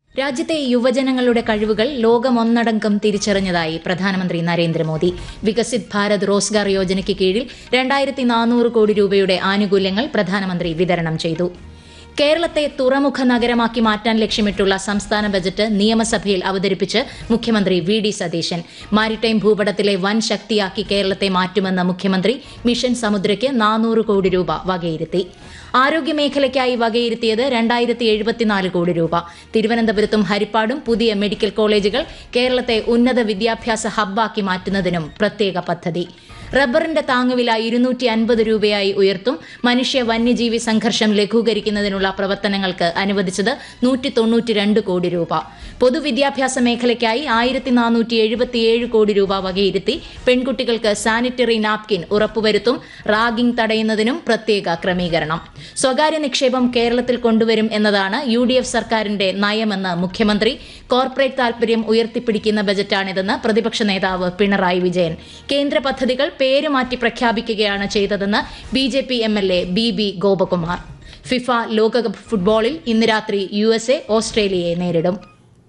രാജ്യത്തെ യുവജനങ്ങളുടെ കഴിവുകൾ ലോകമൊന്നടങ്കം തിരിച്ചറിഞ്ഞതായി പ്രധാനമന്ത്രി നരേന്ദ്രമോദി വികസിത് ഭാരത് റോസ്ഗാർ യോജനയ്ക്ക് കീഴിൽ രണ്ടായിരത്തി നാനൂറ് കോടി രൂപയുടെ ആനുകൂല്യങ്ങൾ പ്രധാനമന്ത്രി വിതരണം ചെയ്തു കേരളത്തെ തുറമുഖ നഗരമാക്കി മാറ്റാൻ ലക്ഷ്യമിട്ടുള്ള സംസ്ഥാന ബജറ്റ് നിയമസഭയിൽ അവതരിപ്പിച്ച് മുഖ്യമന്ത്രി വി ഡി സതീശൻ മാരിടൈം ഭൂപടത്തിലെ വൻ ശക്തിയാക്കി കേരളത്തെ മാറ്റുമെന്ന മുഖ്യമന്ത്രി മിഷൻ സമുദ്രയ്ക്ക് നാനൂറ് കോടി രൂപ വകയിരുത്തി ആരോഗ്യമേഖലയ്ക്കായി വകയിരുത്തിയത് രണ്ടായിരത്തി എഴുപത്തിനാല് കോടി രൂപ തിരുവനന്തപുരത്തും ഹരിപ്പാടും പുതിയ മെഡിക്കൽ കോളേജുകൾ കേരളത്തെ ഉന്നത വിദ്യാഭ്യാസ ഹബ്ബാക്കി മാറ്റുന്നതിനും പ്രത്യേക പദ്ധതി റബ്ബറിന്റെ താങ്ങുവില ഇരുന്നൂറ്റി അൻപത് രൂപയായി ഉയർത്തും മനുഷ്യ വന്യജീവി സംഘർഷം ലഘൂകരിക്കുന്നതിനുള്ള പ്രവർത്തനങ്ങൾക്ക് അനുവദിച്ചത് നൂറ്റി തൊണ്ണൂറ്റിരണ്ട് കോടി രൂപ പൊതുവിദ്യാഭ്യാസ മേഖലയ്ക്കായി ആയിരത്തി നാനൂറ്റി എഴുപത്തിയേഴ് കോടി രൂപ വകയിരുത്തി പെൺകുട്ടികൾക്ക് സാനിറ്ററി നാപ്കിൻ ഉറപ്പുവരുത്തും റാഗിംഗ് തടയുന്നതിനും പ്രത്യേക ക്രമീകരണം സ്വകാര്യ നിക്ഷേപം കേരളത്തിൽ കൊണ്ടുവരും എന്നതാണ് യു ഡി എഫ് സർക്കാരിന്റെ നയമെന്ന് മുഖ്യമന്ത്രി കോർപ്പറേറ്റ് താൽപര്യം ഉയർത്തിപ്പിടിക്കുന്ന ബജറ്റാണിതെന്ന് പ്രതിപക്ഷ നേതാവ് പിണറായി വിജയൻ കേന്ദ്ര പദ്ധതികൾ പേരുമാറ്റി പ്രഖ്യാപിക്കുകയാണ് ചെയ്തതെന്ന് B J P M L A B B Gopakumar FIFA ലോകകപ്പ് ഫുട്ബോളിൽ ഇന്ന് രാത്രി യു എസ് എ ഓസ്ട്രേലിയയെ നേരിടും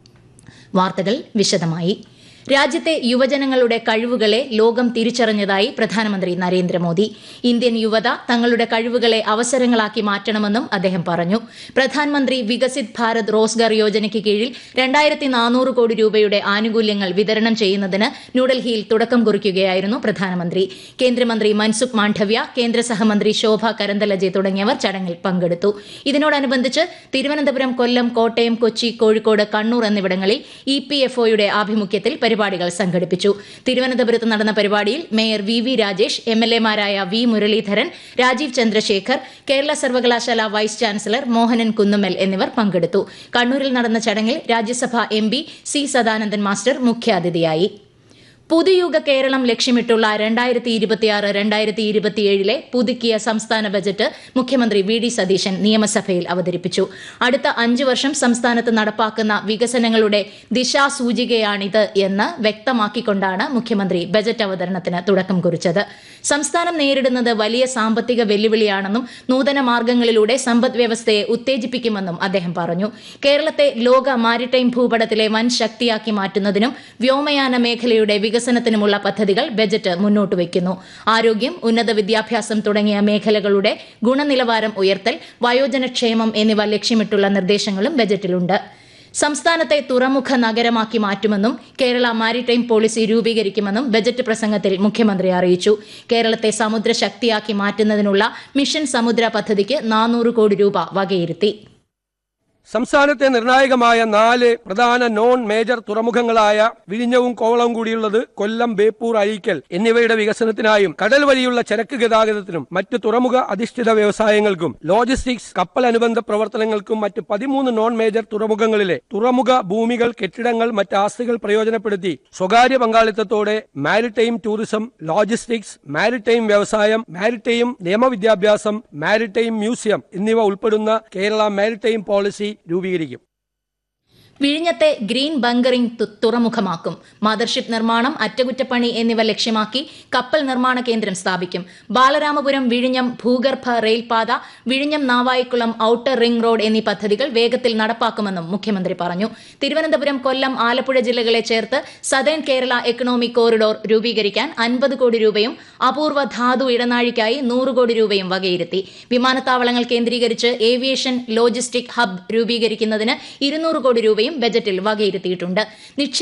വാർത്തകൾ വിശദമായി രാജ്യത്തെ യുവജനങ്ങളുടെ കഴിവുകളെ ലോകം തിരിച്ചറിഞ്ഞതായി പ്രധാനമന്ത്രി നരേന്ദ്രമോദി ഇന്ത്യൻ യുവത തങ്ങളുടെ കഴിവുകളെ അവസരങ്ങളാക്കി മാറ്റണമെന്നും അദ്ദേഹം പറഞ്ഞു പ്രധാനമന്ത്രി വികസിത് ഭാരത് റോസ്ഗാർ യോജനയ്ക്ക് കീഴിൽ രണ്ടായിരത്തി നാനൂറ് കോടി രൂപയുടെ ആനുകൂല്യങ്ങൾ വിതരണം ചെയ്യുന്നതിന് ന്യൂഡൽഹിയിൽ തുടക്കം കുറിക്കുകയായിരുന്നു പ്രധാനമന്ത്രി കേന്ദ്രമന്ത്രി മൻസുഖ് മാണ്ഡവ്യ കേന്ദ്ര സഹമന്ത്രി ശോഭ കരന്തലജെ തുടങ്ങിയവർ ചടങ്ങിൽ പങ്കെടുത്തു ഇതിനോടനുബന്ധിച്ച് തിരുവനന്തപുരം കൊല്ലം കോട്ടയം കൊച്ചി കോഴിക്കോട് കണ്ണൂർ എന്നിവിടങ്ങളിൽ ഇ പി എഫ് ഒയുടെ ആഭിമുഖ്യത്തിൽ പരിപാടികൾ സംഘടിപ്പിച്ചു തിരുവനന്തപുരത്ത് നടന്ന പരിപാടിയിൽ mayor V V Rajesh M L എമാരായ വി മുരളീധരൻ രാജീവ് ചന്ദ്രശേഖർ കേരള സർവകലാശാല വൈസ് ചാൻസലർ മോഹനൻ കുന്നുമ്മൽ എന്നിവർ പങ്കെടുത്തു കണ്ണൂരിൽ നടന്ന ചടങ്ങിൽ Rajya Sabha M P C Sadanandan master മുഖ്യാതിഥിയായി പുതുയുഗ കേരളം ലക്ഷ്യമിട്ടുള്ള രണ്ടായിരത്തി ഇരുപത്തിയാറ് രണ്ടായിരത്തി ഇരുപത്തിയേഴിലെ പുതുക്കിയ സംസ്ഥാന ബജറ്റ് മുഖ്യമന്ത്രി വി ഡി സതീശൻ നിയമസഭയിൽ അവതരിപ്പിച്ചു അടുത്ത അഞ്ചു വർഷം സംസ്ഥാനത്ത് നടപ്പാക്കുന്ന വികസനങ്ങളുടെ ദിശാസൂചികയാണിത് എന്ന് വ്യക്തമാക്കിക്കൊണ്ടാണ് മുഖ്യമന്ത്രി ബജറ്റ് അവതരണത്തിന് തുടക്കം കുറിച്ചത് സംസ്ഥാനം നേരിടുന്നത് വലിയ സാമ്പത്തിക വെല്ലുവിളിയാണെന്നും നൂതന മാർഗങ്ങളിലൂടെ സമ്പദ് വ്യവസ്ഥയെ ഉത്തേജിപ്പിക്കുമെന്നും അദ്ദേഹം പറഞ്ഞു കേരളത്തെ ലോക മാരിടൈം ഭൂപടത്തിലെ വൻ ശക്തിയാക്കി മാറ്റുന്നതിനും വ്യോമയാന മേഖലയുടെ വികസനത്തിനുമുള്ള പദ്ധതികൾ ബജറ്റ് മുന്നോട്ട് വയ്ക്കുന്നു ആരോഗ്യം ഉന്നത വിദ്യാഭ്യാസം തുടങ്ങിയ മേഖലകളുടെ ഗുണനിലവാരം ഉയർത്തൽ വയോജനക്ഷേമം എന്നിവ ലക്ഷ്യമിട്ടുള്ള നിർദ്ദേശങ്ങളും ബജറ്റിലുണ്ട് സംസ്ഥാനത്തെ തുറമുഖ നഗരമാക്കി മാറ്റുമെന്നും കേരള മാരിടൈം പോളിസി രൂപീകരിക്കുമെന്നും ബജറ്റ് പ്രസംഗത്തിൽ മുഖ്യമന്ത്രി അറിയിച്ചു കേരളത്തെ സമുദ്ര ശക്തിയാക്കി മാറ്റുന്നതിനുള്ള മിഷൻ സമുദ്ര പദ്ധതിക്ക് നാനൂറ് കോടി രൂപ വകയിരുത്തി സംസ്ഥാനത്തെ നിർണായകമായ നാല് പ്രധാന നോൺ മേജർ തുറമുഖങ്ങളായ വിഴിഞ്ഞവും കോവളവും കൂടിയുള്ളത് കൊല്ലം ബേപ്പൂർ അഴീക്കൽ എന്നിവയുടെ വികസനത്തിനായും കടൽ വഴിയുള്ള ചരക്ക് ഗതാഗതത്തിനും മറ്റ് തുറമുഖ അധിഷ്ഠിത വ്യവസായങ്ങൾക്കും ലോജിസ്റ്റിക്സ് കപ്പൽ അനുബന്ധ പ്രവർത്തനങ്ങൾക്കും മറ്റ് പതിമൂന്ന് നോൺ മേജർ തുറമുഖങ്ങളിലെ തുറമുഖ ഭൂമികൾ കെട്ടിടങ്ങൾ മറ്റ് ആസ്തികൾ പ്രയോജനപ്പെടുത്തി സ്വകാര്യ പങ്കാളിത്തത്തോടെ മാരിടൈം ടൂറിസം ലോജിസ്റ്റിക്സ് മാരിടൈം വ്യവസായം മാരിടൈം നിയമവിദ്യാഭ്യാസം മാരിടൈം മ്യൂസിയം എന്നിവ ഉൾപ്പെടുന്ന കേരള മാരിടൈം പോളിസി രൂപീകരിക്കും വിഴിഞ്ഞത്തെ ഗ്രീൻ ബങ്കറിംഗ് തു- തുറമുഖമാക്കും മദർഷിപ്പ് നിർമ്മാണം അറ്റകുറ്റപ്പണി എന്നിവ ലക്ഷ്യമാക്കി കപ്പൽ നിർമ്മാണ കേന്ദ്രം സ്ഥാപിക്കും ബാലരാമപുരം വിഴിഞ്ഞം ഭൂഗർഭ റെയിൽപാത വിഴിഞ്ഞം നാവായിക്കുളം ഔട്ടർ റിംഗ് റോഡ് എന്നീ പദ്ധതികൾ വേഗത്തിൽ നടപ്പാക്കുമെന്നും മുഖ്യമന്ത്രി പറഞ്ഞു തിരുവനന്തപുരം കൊല്ലം ആലപ്പുഴ ജില്ലകളെ ചേർത്ത് സദേൺ കേരള എക്കണോമിക് കോറിഡോർ രൂപീകരിക്കാൻ അൻപത് കോടി രൂപയും അപൂർവ ധാതു ഇടനാഴിക്കായി നൂറ് കോടി രൂപയും വകയിരുത്തി വിമാനത്താവളങ്ങൾ കേന്ദ്രീകരിച്ച് ഏവിയേഷൻ ലോജിസ്റ്റിക് ഹബ് രൂപീകരിക്കുന്നതിന് ഇരുന്നൂറ് കോടി രൂപയും ബജറ്റിൽ വകയിരുത്തിയിട്ടുണ്ട് നിക്ഷേപ